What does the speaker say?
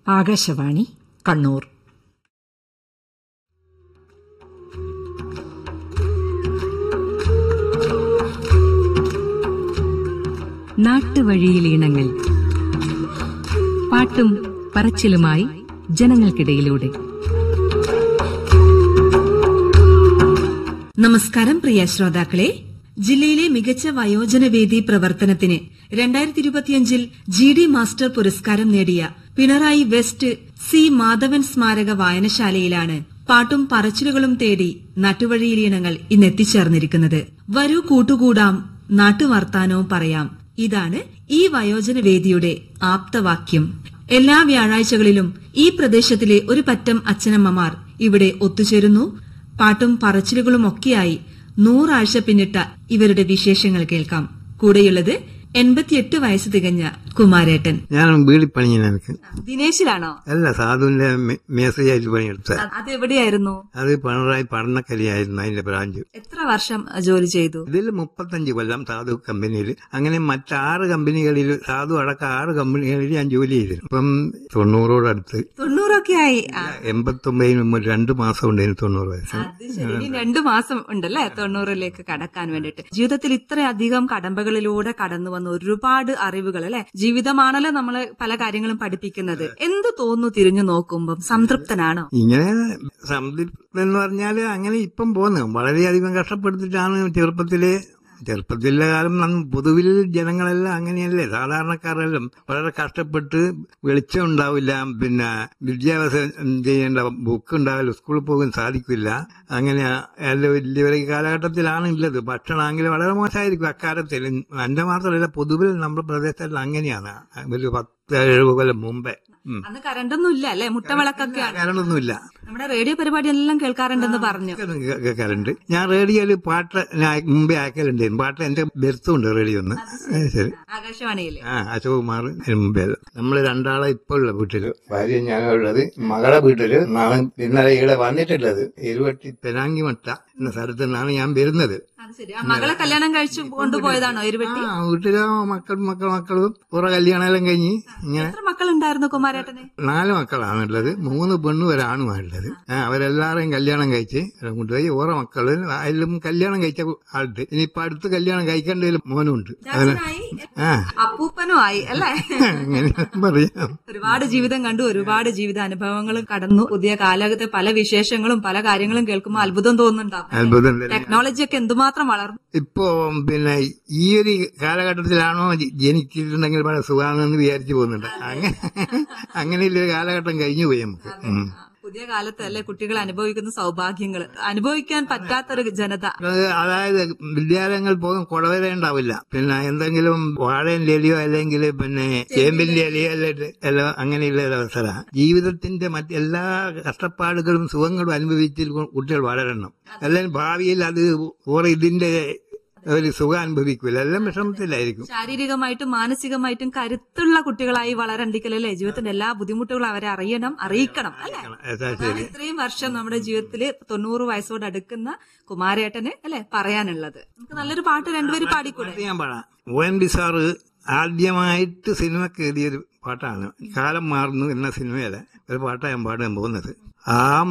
ആകാശവാണി കണ്ണൂർ നാട്ടുവഴിയിലീണങ്ങൾ പാട്ടും പറച്ചിലുമായി ജനങ്ങൾക്കിടയിലൂടെ നമസ്കാരം പ്രിയ ശ്രോതാക്കളെ ജില്ലയിലെ മികച്ച വയോജനവേദി പ്രവർത്തനത്തിന് രണ്ടായിരത്തി ഇരുപത്തിയഞ്ചിൽ ജി ഡി മാസ്റ്റർ പുരസ്കാരം നേടിയ പിണറായി വെസ്റ്റ് സി മാധവൻ സ്മാരക വായനശാലയിലാണ് പാട്ടും പറച്ചിലുകളും തേടി നാട്ടുവഴിയിലീണങ്ങൾ ഇന്ന് എത്തിച്ചേർന്നിരിക്കുന്നത് വരൂ കൂട്ടുകൂടാം നാട്ടുവർത്താനവും പറയാം ഇതാണ് ഈ വയോജനവേദിയുടെ ആപ്തവാക്യം എല്ലാ വ്യാഴാഴ്ചകളിലും ഈ പ്രദേശത്തിലെ ഒരു പറ്റം അച്ഛനമ്മമാർ ഇവിടെ ഒത്തുചേരുന്നു പാട്ടും പറച്ചിലുകളുമൊക്കെയായി നൂറാഴ്ച പിന്നിട്ട ഇവരുടെ വിശേഷങ്ങൾ കേൾക്കാം കൂടെയുള്ളത് എൺപത്തിയെട്ട് വയസ്സ് തികഞ്ഞ കുമാരേട്ടൻ ഞാൻ വീട്ടിൽ പണിഞ്ഞ എനിക്ക് ദിനേശിലാണോ അല്ല സാധുവിന്റെ മേ- മേസയായിട്ട് പണിയെടുത്ത അതെവിടെയായിരുന്നു അത് പിണറായി പഠനക്കലിയായിരുന്നു അതിന്റെ ബ്രാഞ്ച് എത്ര വർഷം ജോലി ചെയ്തു ഇതിൽ മുപ്പത്തഞ്ച് കൊല്ലം സാധു കമ്പനിയിൽ അങ്ങനെ മറ്റാറ് കമ്പനികളിൽ സാധു അടക്കം ആറ് കമ്പനികളിൽ ഞാൻ ജോലി ചെയ്തിരുന്നു ഇപ്പം തൊണ്ണൂറോടടുത്ത് തൊണ്ണൂറൊക്കെ ആയി ആ, എൺപത്തൊമ്പതിന് മുമ്പ് രണ്ട് മാസം ഉണ്ടായിരുന്നു തൊണ്ണൂറ് വയസ്സ് അത് ശരി ഇനി രണ്ടു മാസം ഉണ്ടല്ലേ തൊണ്ണൂറിലേക്ക് കടക്കാൻ വേണ്ടിട്ട് ജീവിതത്തിൽ ഇത്രയധികം കടമ്പകളിലൂടെ കടന്നു വന്ന ഒരുപാട് അറിവുകൾ അല്ലെ ജീവിതമാണല്ലോ നമ്മളെ പല കാര്യങ്ങളും പഠിപ്പിക്കുന്നത് എന്ത് തോന്നുന്നു തിരിഞ്ഞു നോക്കുമ്പോൾ സംതൃപ്തനാണോ ഇങ്ങനെ സംതൃപ്തി എന്ന് പറഞ്ഞാല് അങ്ങനെ ഇപ്പം പോകുന്നു വളരെയധികം കഷ്ടപ്പെടുത്തിട്ടാണ് ചെറുപ്പത്തിലെ ചെറുപ്പത്തിലെ കാലം നം- പൊതുവിൽ ജനങ്ങളെല്ലാം അങ്ങനെയല്ലേ സാധാരണക്കാരെല്ലാം വളരെ കഷ്ടപ്പെട്ട് വെളിച്ചം ഉണ്ടാവില്ല പിന്നെ വിദ്യാഭ്യാസം ചെയ്യേണ്ട ബുക്ക് ഉണ്ടാവില്ല സ്കൂളിൽ പോകാൻ സാധിക്കില്ല അങ്ങനെ എല്ലാം വലിയ കാലഘട്ടത്തിലാണ് ഉള്ളത് ഭക്ഷണമെങ്കിൽ വളരെ മോശമായിരിക്കും അക്കാലത്തിൽ എന്റെ മാത്രമല്ല പൊതുവിൽ നമ്മുടെ പ്രദേശത്തെല്ലാം അങ്ങനെയാണ് ഒരു പത്ത് എഴുപത് കൊല്ലം മുമ്പേ ഉം. അന്ന് കറണ്ടൊന്നും ഇല്ല അല്ലെ മുട്ടവിളക്കൊക്കെയാണ് കാരണമൊന്നുമില്ല നമ്മുടെ റേഡിയോ പരിപാടി എല്ലാം കേൾക്കാറുണ്ടെന്ന് പറഞ്ഞു കേൾക്കാറുണ്ട് ഞാൻ റേഡിയോയില് പാട്ട് ഞാൻ മുമ്പേ അയക്കലുണ്ടായിരുന്നു പാട്ട് എന്റെ ബെർത്തുണ്ട് റേഡിയോ ഒന്ന് ശരി ആകാശവാണിയില് ആ അശോകുമാർ അതിന് മുമ്പേ നമ്മൾ രണ്ടാളെ ഇപ്പൊ ഉള്ള വീട്ടില് ഭാര്യ ഞാനുള്ളത് മകളെ വീട്ടില് നാളെ ഇന്നലെ ഇവിടെ വന്നിട്ടുള്ളത് ഇരുപത്തി പെനാങ്കിമട്ട എന്ന സ്ഥലത്ത് നിന്നാണ് ഞാൻ വരുന്നത് അത് ശരി ആ മകളെ കല്യാണം കഴിച്ചു കൊണ്ടുപോയതാണോ ഇരുപത്തി ആ വീട്ടിലെ മക്കളും മക്കൾ മക്കളും കുറെ കല്യാണം എല്ലാം കഴിഞ്ഞ് ഇങ്ങനെ എത്ര മക്കളുണ്ടായിരുന്നു കുമാരേട്ടന് നാല് മക്കളാണുള്ളത് മൂന്ന് പെണ്ണും ഒരാണുമാണുള്ളത് ആ, അവരെല്ലാരെയും കല്യാണം കഴിച്ച് കൊണ്ടുപോയി ഓരോ മക്കള് അതിലും കല്യാണം കഴിച്ച ആളുണ്ട് ഇനിയിപ്പൊ അടുത്ത് കല്യാണം കഴിക്കേണ്ടതിൽ മോനുണ്ട് അതിന് ആ അപ്പൂപ്പനും ആയി അല്ലേ അങ്ങനെ പറയാം ഒരുപാട് ജീവിതം കണ്ടു ഒരുപാട് ജീവിത അനുഭവങ്ങളും കടന്നു പുതിയ കാലഘട്ടത്തെ പല വിശേഷങ്ങളും പല കാര്യങ്ങളും കേൾക്കുമ്പോൾ അത്ഭുതം തോന്നുന്നുണ്ടാവും അത്ഭുതം തന്നെ. ടെക്നോളജി ഒക്കെ എന്തുമാത്രം വളർന്നു ഇപ്പോ പിന്നെ ഈ ഒരു കാലഘട്ടത്തിലാണോ ജ- ജനിച്ചിട്ടുണ്ടെങ്കിൽ വളരെ സുഖമാണെന്ന് വിചാരിച്ചു പോകുന്നുണ്ട് അങ്ങനെ അങ്ങനെയുള്ളൊരു കാലഘട്ടം കഴിഞ്ഞു പോയി നമുക്ക് ഉം. പുതിയ കാലത്ത് അല്ലെ കുട്ടികൾ അനുഭവിക്കുന്ന സൗഭാഗ്യങ്ങൾ അനുഭവിക്കാൻ പറ്റാത്തൊരു ജനത അത് അതായത് വിദ്യാലയങ്ങൾ പോകും കുടവര ഉണ്ടാവില്ല പിന്നെ എന്തെങ്കിലും വാഴന്റെ ഇലയോ അല്ലെങ്കിൽ പിന്നെ ചേമ്പിന്റെ ഇലയോ അല്ലെ- എല്ലാം അങ്ങനെയുള്ള ഒരു അവസര ജീവിതത്തിന്റെ മറ്റെല്ലാ കഷ്ടപ്പാടുകളും സുഖങ്ങളും അനുഭവിച്ച് കുട്ടികൾ വളരണം അല്ലെങ്കിൽ ഭാവിയിൽ അത് ഓരോ ഇതിന്റെ ഒരു സുഖം അനുഭവിക്കില്ല എല്ലാം വിഷമത്തിലായിരിക്കും ശാരീരികമായിട്ടും മാനസികമായിട്ടും കരുത്തുള്ള കുട്ടികളായി വളരണ്ടിക്കലല്ലേ ജീവിതത്തിന്റെ എല്ലാ ബുദ്ധിമുട്ടുകളും അവരെ അറിയണം അറിയിക്കണം അല്ലെ അതാ അതാണ് ശരി ഇത്രയും വർഷം നമ്മുടെ ജീവിതത്തിൽ തൊണ്ണൂറ് വയസ്സോട് അടുക്കുന്ന കുമാരേട്ടന് അല്ലെ പറയാനുള്ളത് നമുക്ക് നല്ലൊരു പാട്ട് രണ്ടുപേരും പാടിക്കൂടെ പാട്ട് ഞാൻ പാടാം ഒ എൻ ബി സാറ് ആദ്യമായിട്ട് സിനിമക്ക് എഴുതിയൊരു പാട്ടാണ് കാലം മാറുന്നു എന്ന സിനിമയിലെ ഒരു പാട്ടാണ് ഞാൻ പാടാൻ പോകുന്നത് ആ